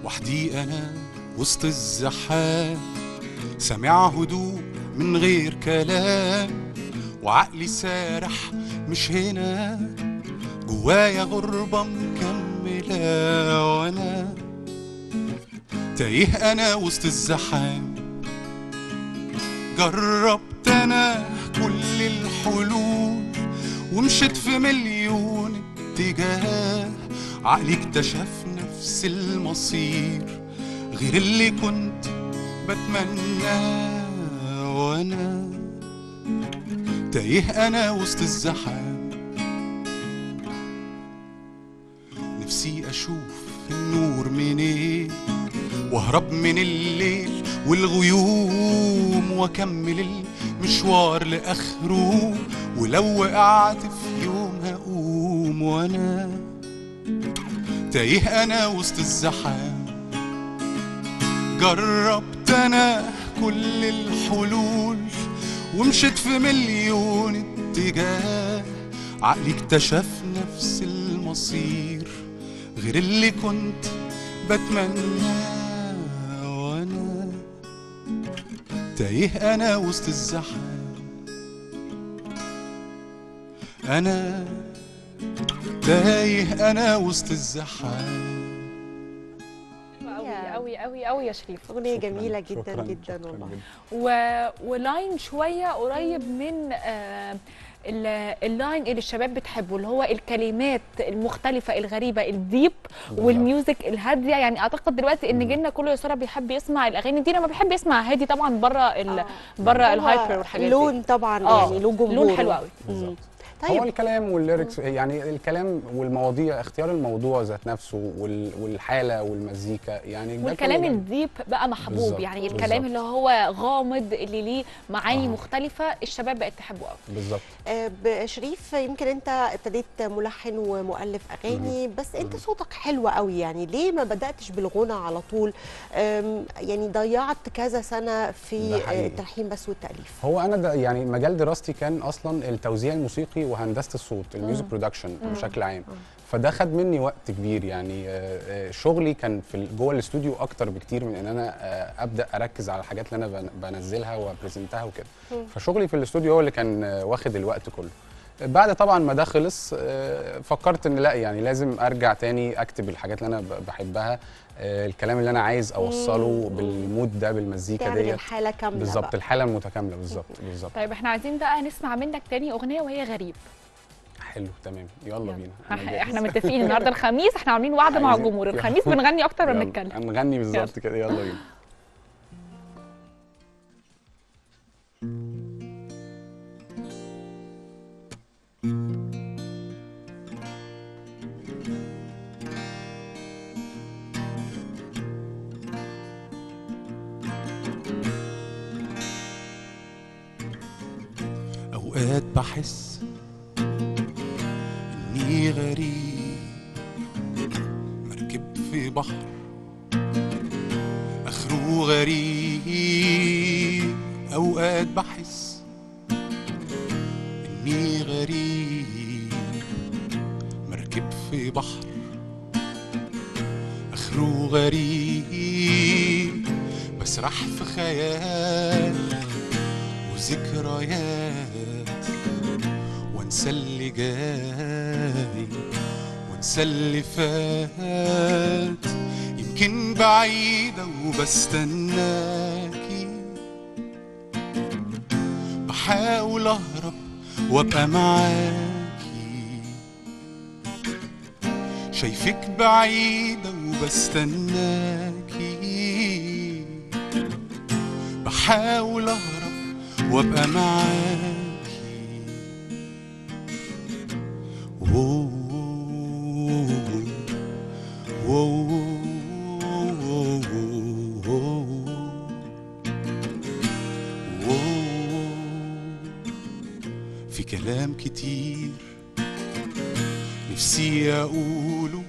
وحدي أنا وسط الزحام سامع هدوء من غير كلام وعقلي سارح مش هنا جوايا غربة مكملة وأنا تايه أنا وسط الزحام جربت أنا كل الحلول ومشيت في مليون اتجاه عقلي اكتشف نفس المصير غير اللي كنت بتمناه وانا تايه انا وسط الزحام نفسي اشوف النور منين واهرب من الليل والغيوم واكمل المشوار لاخره ولو وقعت في يوم هقوم وانا تايه انا وسط الزحام جربت انا كل الحلول ومشيت في مليون اتجاه عقلي اكتشف نفس المصير غير اللي كنت بتمناه وانا تايه انا وسط الزحام انا تايه انا وسط الزحام قوي قوي قوي قوي يا شريف اغنيه شكراً، جميله جدا شكراً، جدا شكراً والله جداً. و... ولاين شويه قريب من آه ال- اللاين اللي الشباب بتحبه اللي هو الكلمات المختلفة الغريبة الديب والميوزك الهادية يعني أعتقد دلوقتي إن جيلنا كله يا سارة بيحب يسمع الأغاني دي لما بيحب يسمع هادي طبعا بره ال... آه. بره هو الهايبر والحاجات دي لون طبعا آه، يعني له جمهور لون حلو قوي مم. هو طيب الكلام والليركس يعني الكلام والمواضيع اختيار الموضوع ذات نفسه وال- والحاله والمزيكا يعني ده والكلام كله ده. الديب بقى محبوب بالظبط، يعني الكلام بالظبط. اللي هو غامض اللي ليه معاني آه. مختلفة الشباب بقت تحبه قوي بالظبط آه، بشريف يمكن انت ابتديت ملحن ومؤلف اغاني بس انت صوتك حلو قوي يعني ليه ما بداتش بالغنى على طول آم، يعني ضيعت كذا سنه في ده حقيقي. آه، التلحين بس والتاليف هو انا ده يعني مجال دراستي كان اصلا التوزيع الموسيقي وهندسه الصوت الميوزك برودكشن بشكل عام فده خد مني وقت كبير يعني آه، آه، شغلي كان في ال- جوه الاستوديو اكتر بكتير من ان انا آه، ابدا اركز على الحاجات اللي انا بن- بنزلها وبرزنتها وكده فشغلي في الاستوديو هو اللي كان آه، واخد الوقت كله بعد طبعا ما ده خلص آه، فكرت ان لا يعني لازم ارجع تاني اكتب الحاجات اللي انا ب- بحبها آه، الكلام اللي انا عايز اوصله بالمود ده بالمزيكا تعمل ديت الحاله كامله بالظبط بقى. الحاله المتكامله بالظبط بالظبط طيب احنا عايزين بقى نسمع منك تاني أغنية وهي غريب حلو تمام يلا بينا أنا احنا جاهز. احنا متفقين النهارده الخميس احنا عاملين وعد مع عايزين- الجمهور الخميس بنغني اكتر ما يلا، بنتكلم هنغني بالظبط كده يلا بينا أوقات بحس إني غريب مركب في بحر آخره غريب أوقات بحس إني غريب مركب في بحر آخره غريب بسرح في خيال وذكريات وانسى اللي جاي وانسى اللي فات يمكن بعيدة وبستناكي بحاول اهرب وابقى معاكي شايفك بعيدة وبستناكي بحاول اهرب وابقى معاكي وو وو وو في كلام كتير نفسي اقوله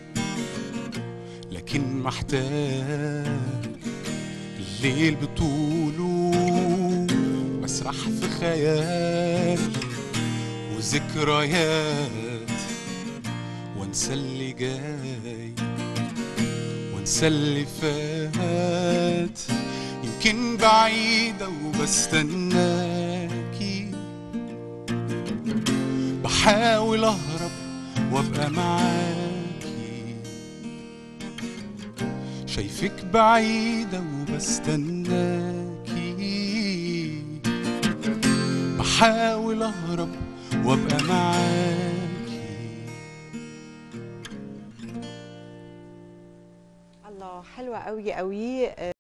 لكن محتاج الليل بطوله بسرح في خيال وذكريات وانسى اللي جاي وانسى بنسى اللي فات يمكن بعيدة وبستناكي بحاول أهرب وأبقى معاكي شايفك بعيدة وبستناكي بحاول أهرب وأبقى معاكي الله حلوه قوي قوي